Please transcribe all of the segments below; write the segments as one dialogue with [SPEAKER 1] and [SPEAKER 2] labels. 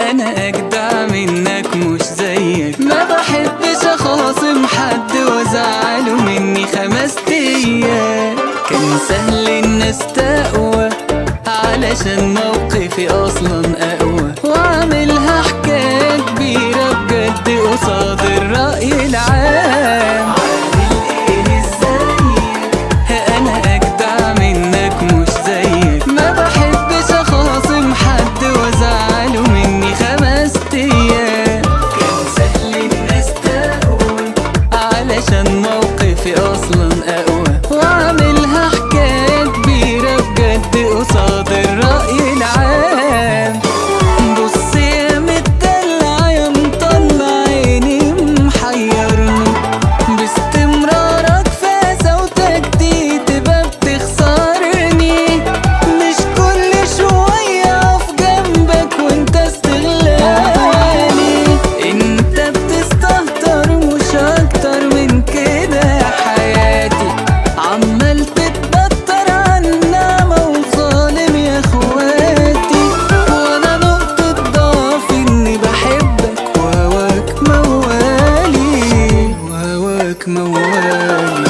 [SPEAKER 1] انا اجدع منك مش زيك ما بحبش اخاصم حد وازعله مني خمس ايام كان سهل الناس تقوى علشان موقفي اصلا اقوى واعملها حكايه كبيره بجد قصاد الراي العام عامل ايه ازيك انا اجدع منك مش زيك ما بحبش اخاصم حد وازعله مني خمس ايام كان سهل الناس تقوى علشان موقفي اصلا اقوى واعملها حكايه كبيره بجد قصاد الراي العام بص يا مدلع يا مطلع عيني محيرني باستمرارك في صوتك دي تبقى بتخسرني مش كل شوية اقف جنبك وانت استغلالي انت بتستهتر مش اكتر من كده يا حياتي عمال تتبطر عنا وظالم يا اخواتي وانا نقطة ضعف اني بحبك وهواك موالي وهواك موالي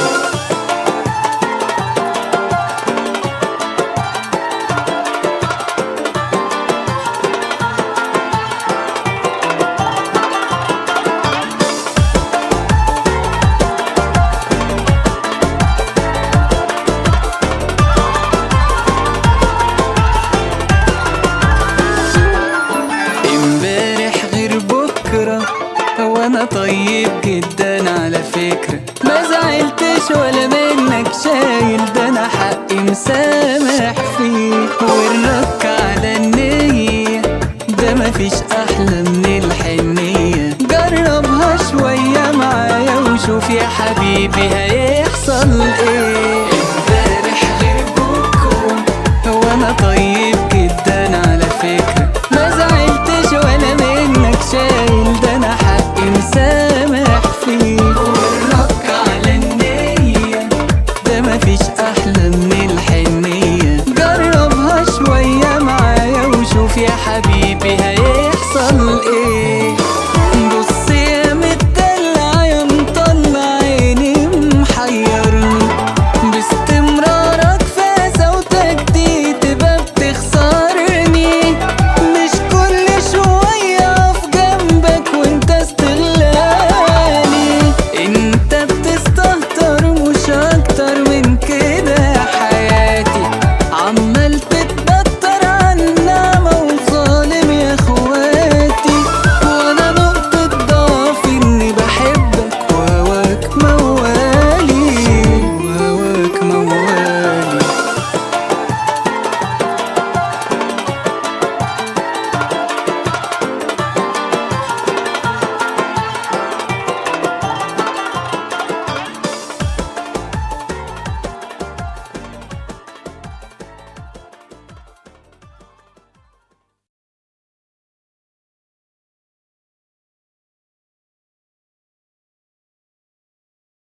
[SPEAKER 1] امبارح غير بكرة وانا طيب جدا على فكرة ما زعلتش ولا منك شايل ده انا حقي مسامح فيك والرك على النية ده مفيش احلى من الحنية جربها شوية معايا وشوف يا حبيبي هيحصل ايه